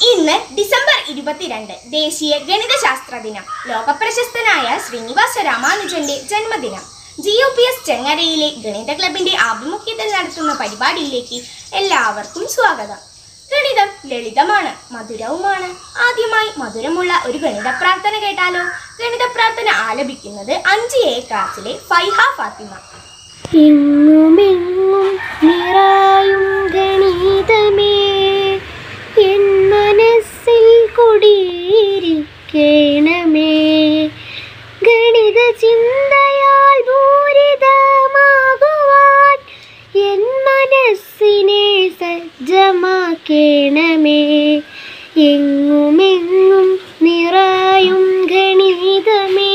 ഇന്ന് ഡിസംബർ ഇരുപത്തിരണ്ട് ദേശീയ ഗണിതശാസ്ത്ര ദിനം ലോകപ്രശസ്തനായ ശ്രീനിവാസ രാമാനുജന്റെ ജന്മദിനം ജി യു പി എസ് ചെങ്ങരയിലെ ഗണിത ക്ലബിന്റെ ആഭിമുഖ്യത്തിൽ നടത്തുന്ന പരിപാടിയിലേക്ക് എല്ലാവർക്കും സ്വാഗതം ഗണിതം ലളിതമാണ് മധുരവുമാണ് ആദ്യമായി മധുരമുള്ള ഒരു ഗണിത പ്രാർത്ഥന കേട്ടാലോ ഗണിത പ്രാർത്ഥന ആലപിക്കുന്നത് അഞ്ച് എ ക്ലാസ്സിലെ ഫൈഹ ഫാത്തിമ എങ്ങുമെങ്ങും നിറയും ഗണിതമേ എൻ മനസ്സിൽ കുടിയിരിക്കണമേ ഗണിത ചിന്തയാൽ പൂരിതമാകുവാൻ എൻ മനസ്സിനെ സജ്ജമാക്കണമേ എങ്ങുമെങ്ങും നിറയും ഗണിതമേ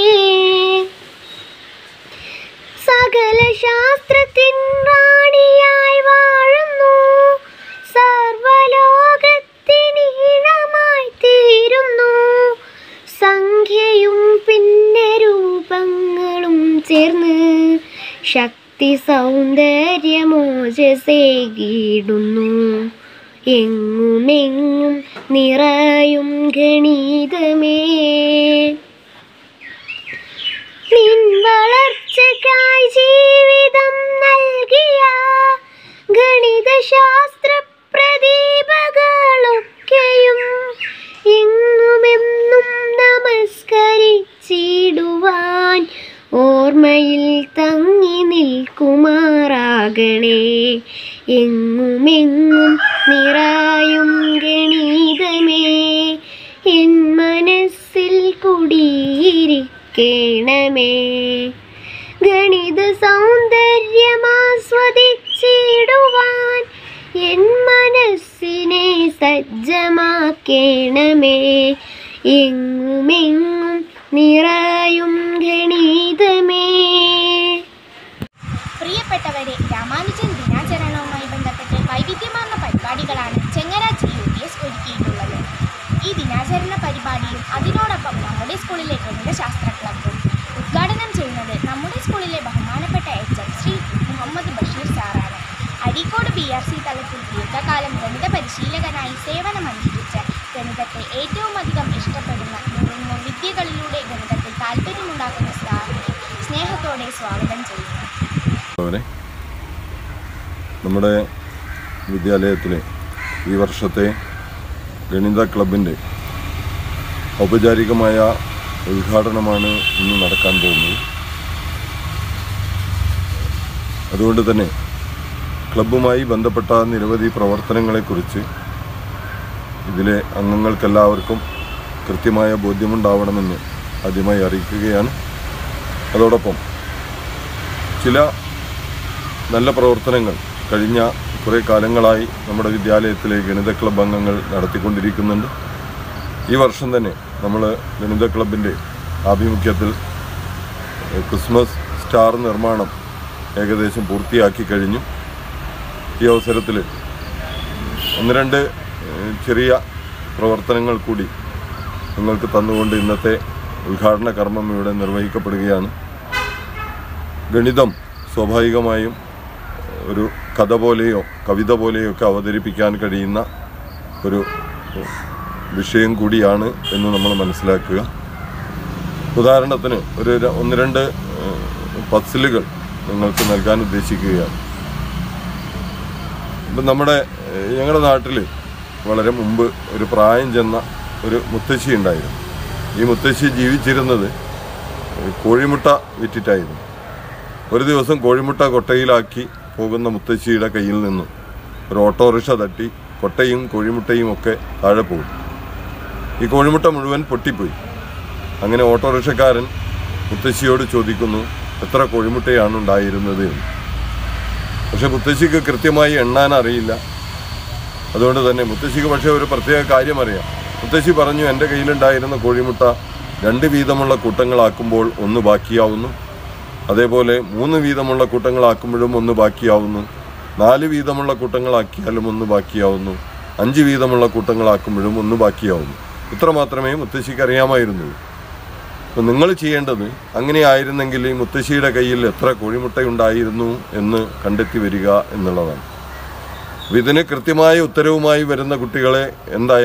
സകല ശാസ്ത്രത്തിൻ റാണിയായി വാഴുന്നു സർവലോകത്തിനീണമായി തീരുന്നു സംഖ്യയും പിന്നെ രൂപങ്ങളും ചേർന്ന് ശക്തി സൗന്ദര്യമോജസേകിടുന്നു എങ്ങുമെങ്ങും നിറയും ഗണിതമേ നിൻ വളർച്ചയ്ക്കായി ജീവിതം നൽകിയ ഗണിതശാസ്ത്ര പ്രദീപകളൊക്കെയും എങ്ങുമെന്നും നമസ്കരിച്ചിടുവാൻ ഓർമ്മയിൽ തങ്ങി നിൽക്കുമാറാകണേ എങ്ങുമെങ്ങും നിറയും ഗണിതമേ എൻ മനസ്സിൽ കുടിയിരിക്കണമേ ഗണിത സൗന്ദര്യമാസ്വദിച്ചിടുവാൻ എൻ മനസ്സിനെ സജ്ജമാക്കണമേ എങ്ങുമെങ്ങും നിറയും ഗണിതമേ പ്രിയപ്പെട്ടവരെ രാമാനുജൻ ദിനാചരണവുമായി ബന്ധപ്പെട്ട് വൈവിധ്യമാർന്ന പരിപാടികളാണ് Chengara G U P S ഒരുക്കിയിട്ടുള്ളത് ഈ ദിനാചരണ പരിപാടിയും അതിനോടൊപ്പം നമ്മുടെ സ്കൂളിലെ ഗണിതശാസ്ത്ര ക്ലബും ഉദ്ഘാടനം ചെയ്യുന്നത് നമ്മുടെ സ്കൂളിലെ ബഹുമാനപ്പെട്ട എച്ച് എം ശ്രീ മുഹമ്മദ് ബഷീർ സാറാണ് അരീക്കോട് ബി ആർ സി തലത്തിൽ ദീർഘകാലം ഗണിത പരിശീലകനായി സേവനമനുഷ്ഠിച്ച് ഗണിതത്തെ ഏറ്റവും അധികം ഇഷ്ടപ്പെടുന്ന നുറുങ്ങു വിദ്യകളിലൂടെ ഗണിതത്തിൽ താല്പര്യമുണ്ടാക്കുന്ന സാറിനെ സ്നേഹത്തോടെ സ്വാഗതം ചെയ്യുന്നു അവരെ നമ്മുടെ വിദ്യാലയത്തിലെ ഈ വർഷത്തെ ഗണിത ക്ലബിൻ്റെ ഔപചാരികമായ ഉദ്ഘാടനമാണ് ഇന്ന് നടക്കാൻ പോകുന്നത് അതുകൊണ്ട് തന്നെ ക്ലബ്ബുമായി ബന്ധപ്പെട്ട നിരവധി പ്രവർത്തനങ്ങളെക്കുറിച്ച് ഇതിലെ അംഗങ്ങൾക്കെല്ലാവർക്കും കൃത്യമായ ബോധ്യമുണ്ടാവണമെന്ന് ആദ്യമായി അറിയിക്കുകയാണ് അതോടൊപ്പം ചില നല്ല പ്രവർത്തനങ്ങൾ കഴിഞ്ഞ കുറേ കാലങ്ങളായി നമ്മുടെ വിദ്യാലയത്തിലെ ഗണിത ക്ലബ് അംഗങ്ങൾ നടത്തിക്കൊണ്ടിരിക്കുന്നുണ്ട് ഈ വർഷം തന്നെ നമ്മൾ ഗണിത ക്ലബിൻ്റെ ആഭിമുഖ്യത്തിൽ ഏഹ്, ക്രിസ്മസ് സ്റ്റാർ നിർമ്മാണം ഏകദേശം പൂർത്തിയാക്കി കഴിഞ്ഞു ഈ അവസരത്തിൽ ഒന്ന് രണ്ട് ഏഹ്, ചെറിയ പ്രവർത്തനങ്ങൾ കൂടി നിങ്ങൾക്ക് തന്നുകൊണ്ട് ഇന്നത്തെ ഉദ്ഘാടന കർമ്മം ഇവിടെ നിർവഹിക്കപ്പെടുകയാണ് ഗണിതം സ്വാഭാവികമായും ഒരു കഥ പോലെയോ കവിത പോലെയോ ഒക്കെ അവതരിപ്പിക്കാൻ കഴിയുന്ന ഒരു വിഷയം കൂടിയാണ് എന്ന് നമ്മൾ മനസ്സിലാക്കുക ഉദാഹരണത്തിന് ഒരു ര- ഒന്ന് രണ്ട് പസിലുകൾ നിങ്ങൾക്ക് നൽകാൻ ഉദ്ദേശിക്കുകയാണ് ഇപ്പം നമ്മുടെ ഏഹ്, ഞങ്ങളുടെ നാട്ടിൽ വളരെ മുമ്പ് ഒരു പ്രായം ചെന്ന ഒരു മുത്തശ്ശി ഉണ്ടായിരുന്നു ഈ മുത്തശ്ശി ജീവിച്ചിരുന്നത് ഏഹ്, കോഴിമുട്ട വിറ്റിട്ടായിരുന്നു ഒരു ദിവസം കോഴിമുട്ട കൊട്ടയിലാക്കി പോകുന്ന മുത്തശ്ശിയുടെ കയ്യിൽ നിന്നും ഒരു ഓട്ടോറിക്ഷ തട്ടി കൊട്ടയും കോഴിമുട്ടയും ഒക്കെ താഴെ പോകും ഈ കോഴിമുട്ട മുഴുവൻ പൊട്ടിപ്പോയി അങ്ങനെ ഓട്ടോറിക്ഷക്കാരൻ മുത്തശ്ശിയോട് ചോദിക്കുന്നു എത്ര കോഴിമുട്ടയാണ് ഉണ്ടായിരുന്നത് എന്ന് പക്ഷെ മുത്തശ്ശിക്ക് കൃത്യമായി എണ്ണാൻ അറിയില്ല അതുകൊണ്ട് തന്നെ മുത്തശ്ശിക്ക് പക്ഷേ ഒരു പ്രത്യേക കാര്യം അറിയാം മുത്തശ്ശി പറഞ്ഞു എൻ്റെ കയ്യിലുണ്ടായിരുന്ന കോഴിമുട്ട രണ്ട് വീതമുള്ള കൂട്ടങ്ങളാക്കുമ്പോൾ ഒന്ന് ബാക്കിയാവുന്നു അതേപോലെ മൂന്ന് വീതമുള്ള കൂട്ടങ്ങളാക്കുമ്പോഴും ഒന്ന് ബാക്കിയാവുന്നു നാല് വീതമുള്ള കൂട്ടങ്ങളാക്കിയാലും ഒന്ന് ബാക്കിയാവുന്നു അഞ്ച് വീതമുള്ള കൂട്ടങ്ങളാക്കുമ്പോഴും ഒന്ന് ബാക്കിയാവുന്നു ഇത്ര മാത്രമേ മുത്തശ്ശിക്ക് അറിയാമായിരുന്നുള്ളൂ അപ്പം നിങ്ങൾ ചെയ്യേണ്ടത് അങ്ങനെ ആയിരുന്നെങ്കിൽ ഈ മുത്തശ്ശിയുടെ കയ്യിൽ എത്ര കോഴിമുട്ടയുണ്ടായിരുന്നു എന്ന് കണ്ടെത്തി വരിക എന്നുള്ളതാണ് അപ്പം ഇതിന് കൃത്യമായ ഉത്തരവുമായി വരുന്ന കുട്ടികളെ എന്തായാലും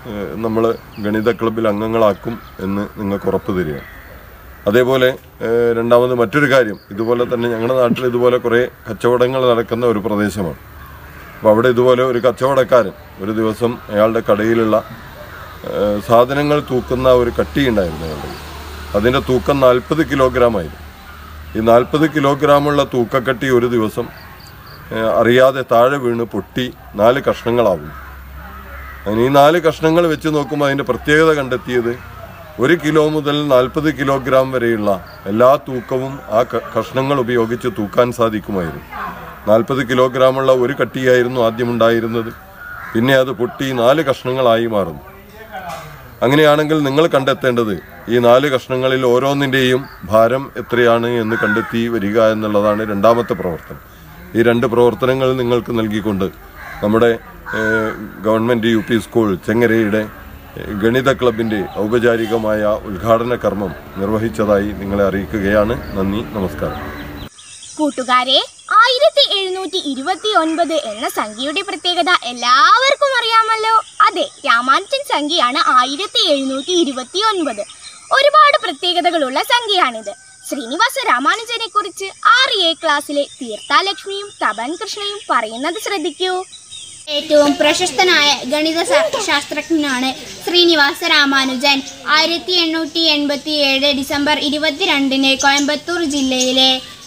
നമ്മൾ ഗണിത ക്ലബിൽ അംഗങ്ങളാക്കും എന്ന് നിങ്ങൾക്ക് ഉറപ്പ് തരിക അതേപോലെ ഏഹ്, രണ്ടാമത് മറ്റൊരു കാര്യം ഇതുപോലെ തന്നെ ഞങ്ങളുടെ നാട്ടിൽ ഇതുപോലെ കുറേ കച്ചവടങ്ങൾ നടക്കുന്ന ഒരു പ്രദേശമാണ് അപ്പോൾ അവിടെ ഇതുപോലെ ഒരു കച്ചവടക്കാരൻ ഒരു ദിവസം അയാളുടെ കടയിലുള്ള ഏഹ്, സാധനങ്ങൾ തൂക്കുന്ന ഒരു കട്ടി ഉണ്ടായിരുന്നു അയാളുടെ കയ്യിൽ. അതിൻ്റെ തൂക്കം നാൽപ്പത് കിലോഗ്രാം ആയിരുന്നു ഈ നാൽപ്പത് കിലോഗ്രാമുള്ള തൂക്കക്കട്ടി ഒരു ദിവസം ഏഹ്, അറിയാതെ താഴെ വീണ് പൊട്ടി നാല് കഷ്ണങ്ങളാവുന്നു അതിന് ഈ നാല് കഷ്ണങ്ങൾ വെച്ച് നോക്കുമ്പോൾ അതിൻ്റെ പ്രത്യേകത കണ്ടെത്തിയത് ഒരു കിലോ മുതൽ നാൽപ്പത് കിലോഗ്രാം വരെയുള്ള എല്ലാ തൂക്കവും ആ ക- കഷ്ണങ്ങൾ ഉപയോഗിച്ച് തൂക്കാൻ സാധിക്കുമായിരുന്നു നാൽപ്പത് കിലോഗ്രാമുള്ള ഒരു കട്ടിയായിരുന്നു ആദ്യം ഉണ്ടായിരുന്നത് പിന്നെ അത് പൊട്ടി നാല് കഷ്ണങ്ങളായി മാറുന്നു അങ്ങനെയാണെങ്കിൽ നിങ്ങൾ കണ്ടെത്തേണ്ടത് ഈ നാല് കഷ്ണങ്ങളിൽ ഓരോന്നിൻ്റെയും ഭാരം എത്രയാണ് എന്ന് കണ്ടെത്തി വരിക എന്നുള്ളതാണ് രണ്ടാമത്തെ പ്രവർത്തനം ഈ രണ്ട് പ്രവർത്തനങ്ങൾ നിങ്ങൾക്ക് നൽകിക്കൊണ്ട് നമ്മുടെ ഏഹ്, ഗവൺമെൻറ് യു പി സ്കൂൾ ചെങ്ങരയുടെ ഏഹ്, ഗണിത ക്ലബിൻ്റെ ഔപചാരികമായ ഉദ്ഘാടന കർമ്മം നിർവഹിച്ചതായി നിങ്ങളെ അറിയിക്കുകയാണ് നന്ദി നമസ്കാരം കൂട്ടുകാരെ ആയിരത്തി എഴുന്നൂറ്റി ഇരുപത്തി ഒൻപത് എന്ന സംഖ്യയുടെ പ്രത്യേകത എല്ലാവർക്കും അറിയാമല്ലോ അതെ രാമാനുജൻ സംഖ്യയാണ് ആയിരത്തി എഴുന്നൂറ്റി ഇരുപത്തി ഒൻപത് ഒരുപാട് പ്രത്യേകതകളുള്ള സംഖ്യയാണിത് ശ്രീനിവാസ രാമാനുജനെ കുറിച്ച് ആറ് എ ക്ലാസ്സിലെ തീർത്ഥാലക്ഷ്മിയും തപൻ കൃഷ്ണയും പറയുന്നത് ശ്രദ്ധിക്കൂ ഏറ്റവും പ്രശസ്തനായ ഗണിത ശാ- ശാസ്ത്രജ്ഞനാണ് ശ്രീനിവാസ രാമാനുജൻ ആയിരത്തി എണ്ണൂറ്റി എൺപത്തി ഏഴ് ഡിസംബർ ഇരുപത്തിരണ്ടിന് കോയമ്പത്തൂർ ജില്ലയിലെ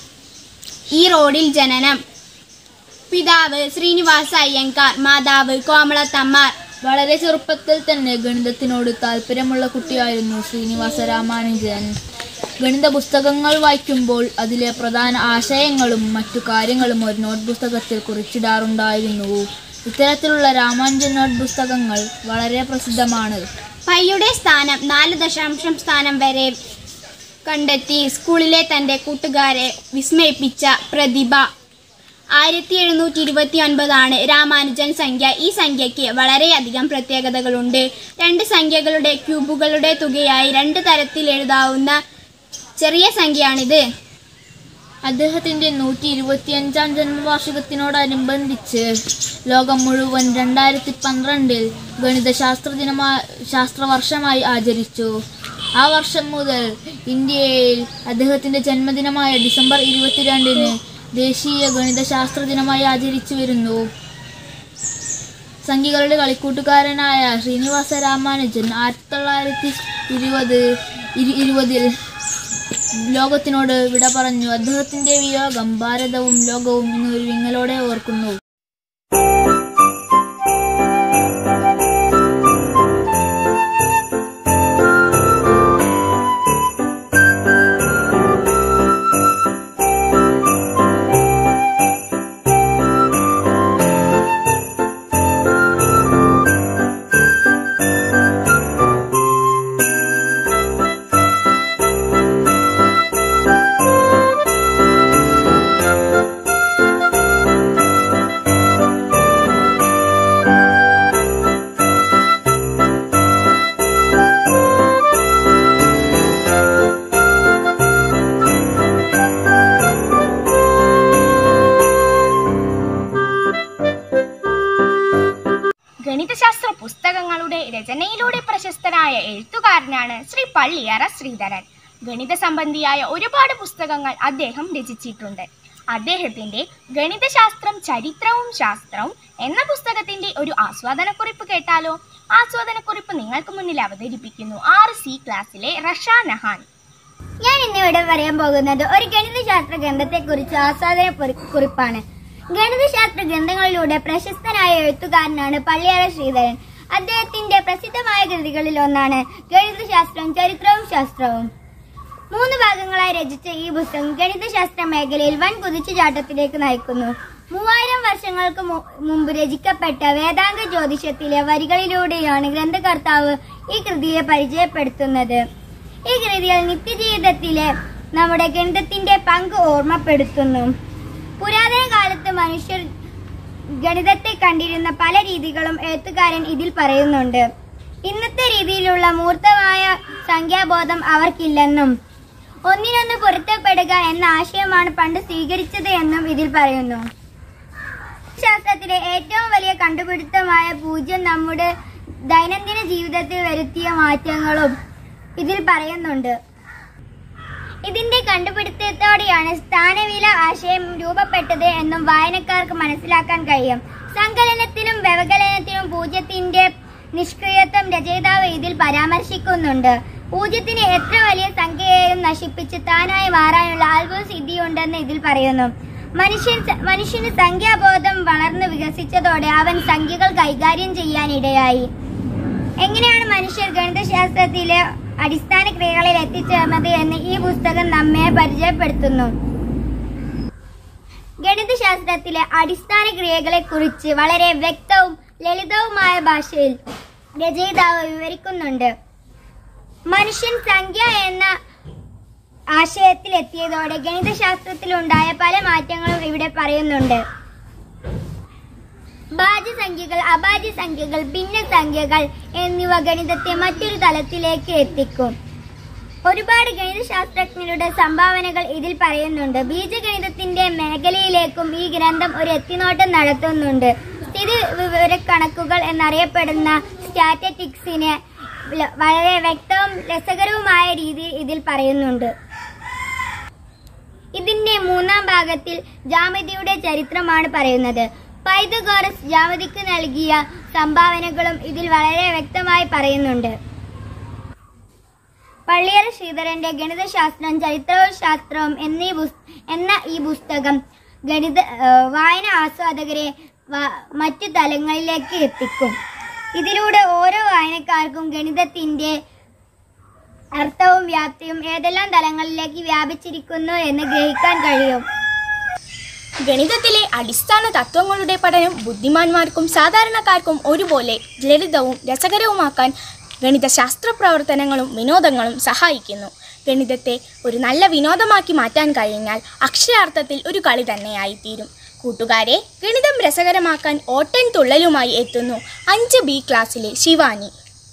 ഈ റോഡിൽ ജനനം പിതാവ് ശ്രീനിവാസ അയ്യങ്കാർ മാതാവ് കോമളത്തമ്മാർ വളരെ ചെറുപ്പത്തിൽ തന്നെ ഗണിതത്തിനോട് താല്പര്യമുള്ള കുട്ടിയായിരുന്നു ശ്രീനിവാസ രാമാനുജൻ ഗണിത പുസ്തകങ്ങൾ വായിക്കുമ്പോൾ അതിലെ പ്രധാന ആശയങ്ങളും മറ്റു കാര്യങ്ങളും ഒരു നോട്ട് പുസ്തകത്തിൽ കുറിച്ചിടാറുണ്ടായിരുന്നു ഇത്തരത്തിലുള്ള രാമാനുജൻ നോട്ട് പുസ്തകങ്ങൾ വളരെ പ്രസിദ്ധമാണ് പൈയുടെ സ്ഥാനം നാല് ദശാംശം സ്ഥാനം വരെ കണ്ടെത്തി സ്കൂളിലെ തൻ്റെ കൂട്ടുകാരെ വിസ്മയിപ്പിച്ച പ്രതിഭ ആയിരത്തി എഴുന്നൂറ്റി ഇരുപത്തി ഒൻപതാണ് രാമാനുജൻ സംഖ്യ ഈ സംഖ്യയ്ക്ക് വളരെയധികം പ്രത്യേകതകളുണ്ട് രണ്ട് സംഖ്യകളുടെ ക്യൂബുകളുടെ തുകയായി രണ്ട് തരത്തിൽ എഴുതാവുന്ന ചെറിയ സംഖ്യയാണിത് അദ്ദേഹത്തിന്റെ നൂറ്റി ഇരുപത്തിയഞ്ചാം ജന്മവാർഷികത്തിനോടനുബന്ധിച്ച് ലോകം മുഴുവൻ രണ്ടായിരത്തി പന്ത്രണ്ടിൽ ഗണിതശാസ്ത്ര ദിനമാ ശാസ്ത്രവർഷമായി ആചരിച്ചു ആ വർഷം മുതൽ ഇന്ത്യയിൽ അദ്ദേഹത്തിന്റെ ജന്മദിനമായ ഡിസംബർ ഇരുപത്തിരണ്ടിന് ദേശീയ ഗണിതശാസ്ത്ര ദിനമായി ആചരിച്ചു വരുന്നു സംഖ്യകളുടെ കളിക്കൂട്ടുകാരനായ ശ്രീനിവാസ രാമാനുജൻ ആയിരത്തി തൊള്ളായിരത്തി ഇരുപത് ഇരു- ഇരുപതിൽ ലോകത്തിനോട് വിട പറഞ്ഞു അദ്ദേഹത്തിന്റെ വിയോഗം ഭാരതവും ലോകവും ഇന്ന് ഒരു വിങ്ങലോടെ ഓർക്കുന്നു ഗണിതശാസ്ത്ര പുസ്തകങ്ങളുടെ രചനയിലൂടെ പ്രശസ്തനായ എഴുത്തുകാരനാണ് ശ്രീ പള്ളിയറ ശ്രീധരൻ ഗണിത സംബന്ധിയായ ഒരുപാട് പുസ്തകങ്ങൾ അദ്ദേഹം രചിച്ചിട്ടുണ്ട് അദ്ദേഹത്തിന്റെ ഗണിതശാസ്ത്രം ചരിത്രവും ശാസ്ത്രവും എന്ന പുസ്തകത്തിന്റെ ഒരു ആസ്വാദനക്കുറിപ്പ് കേട്ടാലോ ആസ്വാദനക്കുറിപ്പ് നിങ്ങൾക്ക് മുന്നിൽ അവതരിപ്പിക്കുന്നു ആറ് സി ക്ലാസ്സിലെ റഷ നഹാൻ ഞാൻ ഇന്നിവിടെ പറയാൻ പോകുന്നത് ഒരു ഗണിതശാസ്ത്ര ഗ്രന്ഥത്തെക്കുറിച്ച് ആസ്വാദന കുറി- കുറിപ്പാണ് ഗണിതശാസ്ത്ര ഗ്രന്ഥങ്ങളിലൂടെ പ്രശസ്തനായ എഴുത്തുകാരനാണ് പള്ളിയാറ ശ്രീധരൻ അദ്ദേഹത്തിന്റെ പ്രസിദ്ധമായ കൃതികളിൽ ഒന്നാണ് ഗണിതശാസ്ത്രവും ചരിത്രവും ശാസ്ത്രവും മൂന്ന് ഭാഗങ്ങളായി രചിച്ച ഈ പുസ്തകം ഗണിതശാസ്ത്ര മേഖലയിൽ വൻ കുതിച്ചുചാട്ടത്തിലേക്ക് നയിക്കുന്നു മൂവായിരം വർഷങ്ങൾക്ക് മു- മുമ്പ് രചിക്കപ്പെട്ട വേദാംഗ ജ്യോതിഷത്തിലെ വരികളിലൂടെയാണ് ഗ്രന്ഥകർത്താവ് ഈ കൃതിയെ പരിചയപ്പെടുത്തുന്നത് ഈ കൃതിയിൽ നിത്യജീവിതത്തിലെ നമ്മുടെ ഗണിതത്തിന്റെ പങ്ക് ഓർമ്മപ്പെടുത്തുന്നു പുരാതന കാലത്ത് മനുഷ്യർ ഗണിതത്തെ കണ്ടിരുന്ന പല രീതികളും എഴുത്തുകാരൻ ഇതിൽ പറയുന്നുണ്ട് ഇന്നത്തെ രീതിയിലുള്ള മൂർത്തമായ സംഖ്യാബോധം അവർക്കില്ലെന്നും ഒന്നിനൊന്ന് പൊരുത്തപ്പെടുക എന്ന ആശയമാണ് പണ്ട് സ്വീകരിച്ചത് എന്നും ഇതിൽ പറയുന്നു ശാസ്ത്രത്തിലെ ഏറ്റവും വലിയ കണ്ടുപിടുത്തമായ പൂജ്യം നമ്മുടെ ദൈനംദിന ജീവിതത്തിൽ വരുത്തിയ മാറ്റങ്ങളും ഇതിൽ പറയുന്നുണ്ട് ഇതിന്റെ കണ്ടുപിടുത്തത്തോടെയാണ് സ്ഥാനവില ആശയം രൂപപ്പെട്ടത് എന്നും വായനക്കാർക്ക് മനസ്സിലാക്കാൻ കഴിയും സങ്കലനത്തിനും വ്യവകലനത്തിനും പൂജ്യത്തിന്റെ നിഷ്ക്രിയത്വം രചയിതാവ് ഇതിൽ പരാമർശിക്കുന്നുണ്ട് പൂജ്യത്തിന് എത്ര വലിയ സംഖ്യയെയും നശിപ്പിച്ച് താനായി മാറാനുള്ള അത്ഭുത സിദ്ധിയുണ്ടെന്ന് ഇതിൽ പറയുന്നു മനുഷ്യൻ മനുഷ്യന് സംഖ്യാബോധം വളർന്നു വികസിച്ചതോടെ അവൻ സംഖ്യകൾ കൈകാര്യം ചെയ്യാനിടയായി എങ്ങനെയാണ് മനുഷ്യർ ഗണിതശാസ്ത്രത്തിലെ അടിസ്ഥാന ക്രിയകളിൽ എത്തിച്ചേർന്നത് എന്ന് ഈ പുസ്തകം നമ്മെ പരിചയപ്പെടുത്തുന്നു ഗണിതശാസ്ത്രത്തിലെ അടിസ്ഥാന ക്രിയകളെ കുറിച്ച് വളരെ വ്യക്തവും ലളിതവുമായ ഭാഷയിൽ രചയിതാവ് വിവരിക്കുന്നുണ്ട് മനുഷ്യൻ സംഖ്യ എന്ന ആശയത്തിലെത്തിയതോടെ ഗണിതശാസ്ത്രത്തിലുണ്ടായ പല മാറ്റങ്ങളും ഇവിടെ പറയുന്നുണ്ട് ഭാജ്യസംഖ്യകൾ അഭാജ്യസംഖ്യകൾ ഭിന്നസംഖ്യകൾ എന്നിവ ഗണിതത്തെ മറ്റൊരു തലത്തിലേക്ക് എത്തിക്കും ഒരുപാട് ഗണിതശാസ്ത്രജ്ഞരുടെ സംഭാവനകൾ ഇതിൽ പറയുന്നുണ്ട് ബീജഗണിതത്തിന്റെ മേഖലയിലേക്കും ഈ ഗ്രന്ഥം ഒരു എത്തിനോട്ടം നടത്തുന്നുണ്ട് സ്ഥിതി വിവരക്കണക്കുകൾ എന്നറിയപ്പെടുന്ന സ്റ്റാറ്റിസ്റ്റിക്സിനെ ല- വളരെ വ്യക്തവും രസകരവുമായ രീതിയിൽ ഇതിൽ പറയുന്നുണ്ട് ഇതിന്റെ മൂന്നാം ഭാഗത്തിൽ ജാമിതിയുടെ ചരിത്രമാണ് പറയുന്നത് പൈതഗോറസ് ജാമിതിക്ക് നൽകിയ സംഭാവനകളും ഇതിൽ വളരെ വ്യക്തമായി പറയുന്നുണ്ട് പള്ളിയറ ശ്രീധരന്റെ ഗണിതശാസ്ത്രം ചരിത്രവും ശാസ്ത്രവും എന്നീ പുസ്- എന്ന ഈ പുസ്തകം ഗണിത ആ, വായന ആസ്വാദകരെ വ- മറ്റു തലങ്ങളിലേക്ക് എത്തിക്കും ഇതിലൂടെ ഓരോ വായനക്കാർക്കും ഗണിതത്തിന്റെ അർത്ഥവും വ്യാപ്തിയും ഏതെല്ലാം തലങ്ങളിലേക്ക് വ്യാപിച്ചിരിക്കുന്നു എന്ന് ഗ്രഹിക്കാൻ കഴിയും ഗണിതത്തിലെ അടിസ്ഥാന തത്വങ്ങളുടെ പഠനം ബുദ്ധിമാന്മാർക്കും സാധാരണക്കാർക്കും ഒരുപോലെ ലളിതവും രസകരവുമാക്കാൻ ഗണിതശാസ്ത്ര പ്രവർത്തനങ്ങളും വിനോദങ്ങളും സഹായിക്കുന്നു ഗണിതത്തെ ഒരു നല്ല വിനോദമാക്കി മാറ്റാൻ കഴിഞ്ഞാൽ അക്ഷരാർത്ഥത്തിൽ ഒരു കളി തന്നെയായിത്തീരും കൂട്ടുകാരെ ഗണിതം രസകരമാക്കാൻ ഓട്ടൻ തുള്ളലുമായി എത്തുന്നു അഞ്ച് ബി ക്ലാസ്സിലെ ശിവാനി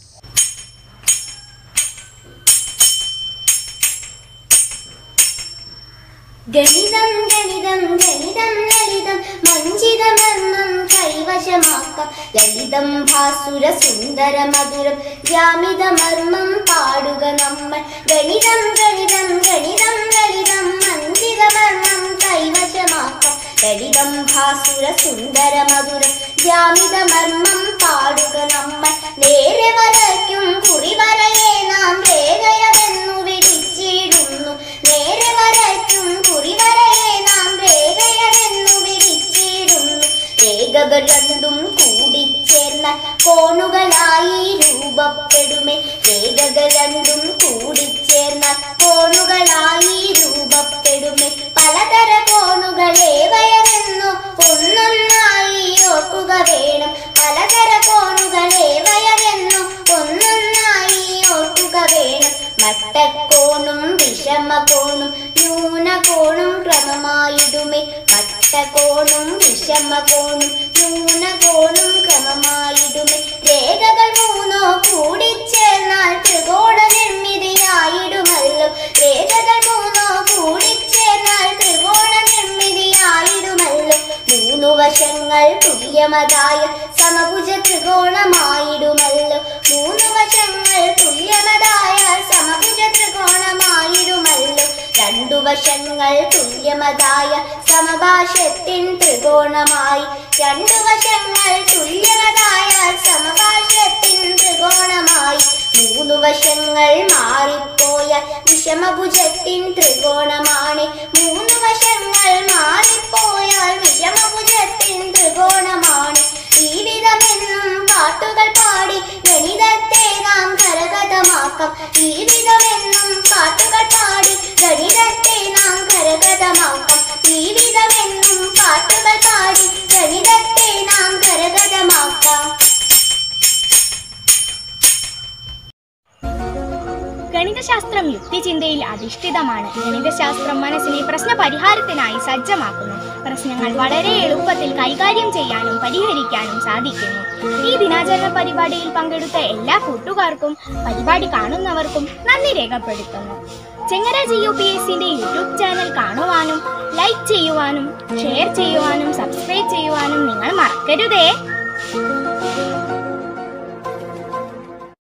ഗണിതം ഗണിതം ഗണിതം ലളിതം മഞ്ചിതമർമ്മം കൈവശമാക്കാം ലളിതം ഭാസുര സുന്ദര മധുരം ജാമിതമർമ്മം പാടുക നമ്മൾ ഗണിതം ഗണിതം ഗണിതം ലളിതം മഞ്ചിതമർമ്മം കൈവശമാക്കാം ലളിതം ഭാസുര സുന്ദര മധുരം ജാമിതമർമ്മം പാടുക നമ്മൾ നേരെ വരയ്ക്കും കുറിവരയെ നാം രേഖയതെന്നു വിളിച്ചിടുന്നു നേരെ വരയ്ക്കും കുറിവരയെ നാം രേഖയതെന്നു വിളിച്ചിടുന്നു രേഖകൾ രണ്ടും കൂടിച്ചേർന്ന കോണുകളായി രൂപപ്പെടുമേ രേഖകൾ രണ്ടും കൂടിച്ചേർന്ന കോണുകളായി രൂപപ്പെടുമേ പലതര കോണുകളെ വയതെന്നു ഒന്നൊന്നായി ഓർക്കുക വേണം പലതര കോണുകളെ വയതെന്നു ഒന്നൊന്നായി ഓർക്കുക വേണം മട്ടക്കോണും വിഷമകോണും ന്യൂനകോണും ക്രമമായിടുമേ മട്ടകോണും വിഷമകോണും ന്യൂനകോണും ക്രമമായിടുമേ രേഖകൾ മൂന്നോ കൂടിച്ചേർന്നാൽ ത്രികോണ നിർമ്മിതിയായിടുമല്ലോ രേഖകൾ മൂന്നോ കൂടിച്ചേർന്നാൽ ത്രികോണ നിർമ്മിതിയായിടുമല്ലോ മൂന്നു വശങ്ങൾ തുല്യമതായ സമഭുജ ത്രികോണമായിടുമല്ലോ മൂന്നു വശങ്ങൾ തുല്യമതായ സമഭുജ ത്രികോണമായിടുമല്ലോ രണ്ടു വശങ്ങൾ തുല്യമതായ സമഭാഷത്തിൻ ത്രികോണമായി രണ്ടു വശങ്ങൾ തുല്യമതായ സമഭാഷത്തിൻ ത്രികോണമായി മൂന്നു വശങ്ങൾ മാറിപ്പോയ വിഷമഭുജത്തിൻ ത്രികോണമാണ് മൂന്നു വശങ്ങൾ മാറിപ്പോയാൽ വിഷമഭുജത്തിൻ ത്രികോണമാണ് ഈ വിധമെന്നും പാട്ടുകൾ പാടി ഗണിതത്തെ നാം കരകതമാക്കാം ഈ വിധമെന്നും പാട്ടുകൾ പാടി ഗണിതത്തെ നാം കരകതമാക്കാം ഈ വിധമെന്നും പാട്ടുകൾ പാടി ഗണിതത്തെ നാം കരകതമാക്കാം ഗണിതശാസ്ത്രം യുക്തിചിന്തയിൽ അധിഷ്ഠിതമാണ് ഗണിതശാസ്ത്രം മനസ്സിനെ പ്രശ്ന പരിഹാരത്തിനായി സജ്ജമാക്കുന്നു പ്രശ്നങ്ങൾ വളരെ എളുപ്പത്തിൽ കൈകാര്യം ചെയ്യാനും പരിഹരിക്കാനും സാധിക്കുന്നു ഈ ദിനാചരണ പരിപാടിയിൽ പങ്കെടുത്ത എല്ലാ കൂട്ടുകാർക്കും പരിപാടി കാണുന്നവർക്കും നന്ദി രേഖപ്പെടുത്തുന്നു ചെങ്ങര ജി യു പി എസിന്റെ യൂട്യൂബ് ചാനൽ കാണുവാനും ലൈക്ക് ചെയ്യുവാനും ഷെയർ ചെയ്യുവാനും സബ്സ്ക്രൈബ് ചെയ്യുവാനും നിങ്ങൾ മറക്കരുതേ